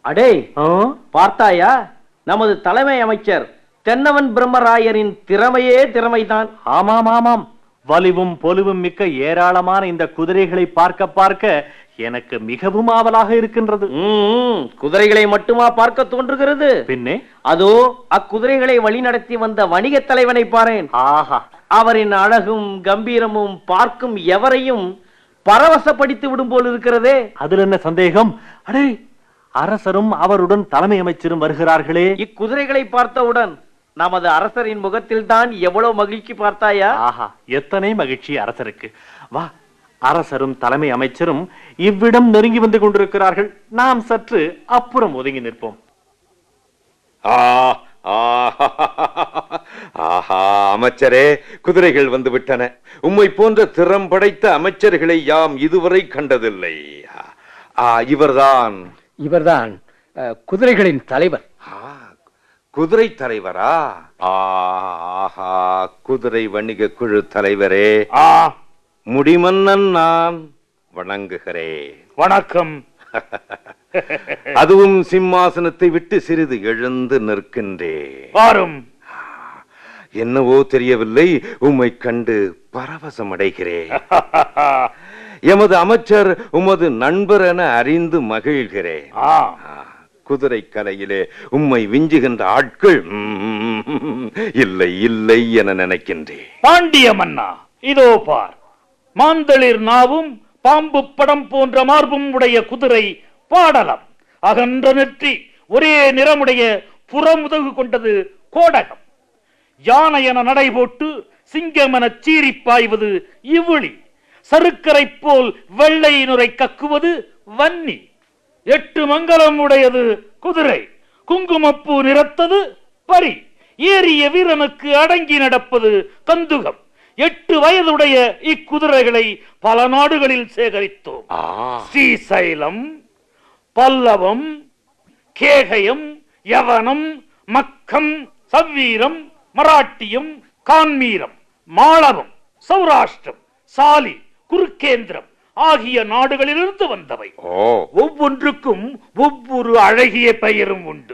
அடே ஆ? பார்த்தாயா நமது தலைமை அமைச்சர் தென்னவன் பிரம்மராயரின் திறமையே திறமைதான் ஆமாம் ஆமாம் வலிவும் பொலிவும் மிக்க ஏராளமான இந்த குதிரைகளை பார்க்க பார்க்க எனக்கு மிகவும் ஆவலாக இருக்கின்றது ம், குதிரைகளை மட்டுமா பார்க்க தோன்றுகிறது பின்னே அதோ அக்குதிரைகளை வழிநடத்தி வந்த வணிகத் தலைவனை பாரேன் ஆஹா அவரின் அழகும் கம்பீரமும் பார்க்கும் எவரையும் பரவசப்படுத்தி விடும் போல் இருக்கிறதே அதில் என்ன சந்தேகம் அடே அரசரும் அவருடன் தலைமை அமைச்சரும் வருகிறார்களே இக்குதிரைகளை பார்த்தவுடன் நமது அரசரின் முகத்தில் தான் எவ்வளவு மகிழ்ச்சி பார்த்தாயா ஆஹா எத்தனை மகிழ்ச்சி அரசருக்கு வா அரசரும் தலைமை அமைச்சரும் இவ்விடம் நெருங்கி வந்து கொண்டிருக்கிறார்கள் நாம் சற்று அப்புறம் ஒதுங்கி நிற்போம் ஆ, ஆ, ஆஹா அமைச்சரே குதிரைகள் வந்து விட்டன உம்மை போன்ற திறம் படைத்த அமைச்சர்களை யாம் இதுவரை கண்டதில்லை ஆ, இவர்தான் இவர்தான் அஹ், குதிரைகளின் தலைவர் ஆ, குதிரை தலைவரா ஆ, ஆஹா குதிரை வணிக குழு தலைவரே ஆ முடிமன்னன் நான் வணங்குகிறேன் வணக்கம் அதுவும் சிம்மாசனத்தை விட்டு சிறிது எழுந்து நிற்கின்றேன் வாரும் என்னவோ தெரியவில்லை உம்மை கண்டு பரவசம் அடைகிறேன் எமது அமைச்சர் உமது நண்பர் என அறிந்து மகிழ்கிறேன் ஆ ஆ, குதிரை கலையிலே உம்மை விஞ்சுகின்ற ஆட்கள் ம், இல்லை இல்லை என நினைக்கின்றேன் பாண்டிய மன்னா இதோ பார் மாந்தளிர் நாவும் பாம்பு படம் போன்ற மார்பும் உடைய குதிரை பாடலம் அகன்ற நெற்றி ஒரே நிறமுடைய புறமுதகு கொண்டது கோடகம் யானை என நடை போட்டு சிங்கம் என சீறி பாய்வது இவ்விழி சருக்கரை போல் வெள்ளை நுரை கக்குவது வன்னி எட்டு மங்கலம் உடையது குதிரை குங்குமப்பூ நிறத்தது பரி ஏறிய வீரனுக்கு அடங்கி நடப்பது கந்துகம் எட்டு வயதுடைய இக்குதிரைகளை பல நாடுகளில் சேகரித்தோம் ஆ ஸ்ரீசைலம் பல்லவம் கேகயம் யவனம் மக்கம் சவ்வீரம் மராட்டியம் கான்மீரம் மாளவம் சௌராஷ்டிரம் சாலி குருக்கேந்திரம் ஆகிய நாடுகளிலிருந்து வந்தவை ஓ ஒவ்வொன்றுக்கும் ஒவ்வொரு அழகிய பெயரும் உண்டு